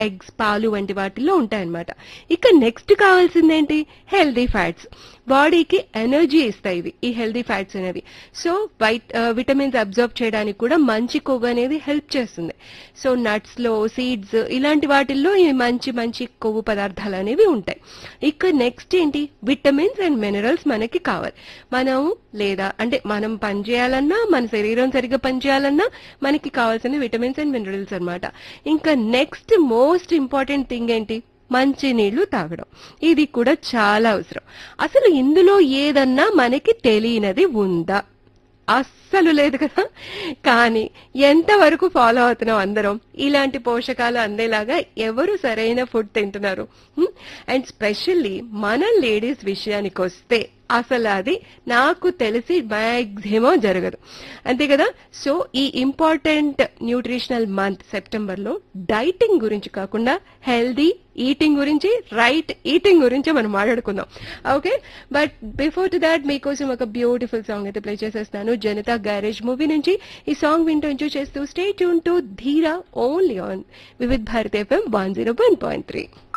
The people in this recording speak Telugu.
ఎగ్స్ పాలు వంటి వాటిల్లో ఉంటాయన్నమాట ఇక నెక్స్ట్ కావాల్సింది ఏంటి హెల్దీ ఫ్యాట్స్ బాడీకి ఎనర్జీ ఇస్తాయి ఇవి ఈ హెల్దీ ఫ్యాట్స్ అనేవి సో వైట్ విటమిన్స్ అబ్జర్వ్ చేయడానికి కూడా మంచి కొవ్వు అనేది హెల్ప్ చేస్తుంది సో నట్స్ లో సీడ్స్ ఇలాంటి వాటిల్లో ఈ మంచి మంచి కొవ్వు పదార్థాలు అనేవి ఉంటాయి ఇక నెక్స్ట్ ఏంటి విటమిన్స్ అండ్ మినరల్స్ మనకి కావాలి మనం లేదా అంటే మనం పనిచేయాలన్నా మన శరీరం సరిగ్గా పనిచేయాలన్నా మనకి కావాల్సిన విటమిన్స్ అండ్ మినరల్స్ అన్నమాట ఇంకా నెక్స్ట్ మోస్ట్ ఇంపార్టెంట్ థింగ్ ఏంటి మంచి నీళ్లు తాగడం ఇది కూడా చాలా అవసరం అసలు ఇందులో ఏదన్నా మనకి తెలియనిది ఉందా అస్సలు లేదు కదా కానీ ఎంతవరకు ఫాలో అవుతున్నాం అందరం ఇలాంటి పోషకాలు అందేలాగా ఎవరు సరైన ఫుడ్ తింటున్నారు అండ్ స్పెషల్లీ మన లేడీస్ విషయానికి వస్తే అసలు అది నాకు తెలిసి మ్యాక్సిమం జరగదు అంతే కదా సో ఈ ఇంపార్టెంట్ న్యూట్రిషనల్ మంత్ సెప్టెంబర్ లో డైటింగ్ గురించి కాకుండా హెల్దీ ఈటింగ్ గురించి రైట్ ఈటింగ్ గురించి మనం మాట్లాడుకుందాం okay but before to that మీకోసం ఒక బ్యూటిఫుల్ సాంగ్ అయితే ప్లే చేసేస్తాను జనతా గ్యారేజ్ మూవీ నుంచి ఈ సాంగ్ వింటూ ఎంజాయ్ చేస్తూ stay tune to Dheera only on Vividh Bharat FM one zero one point three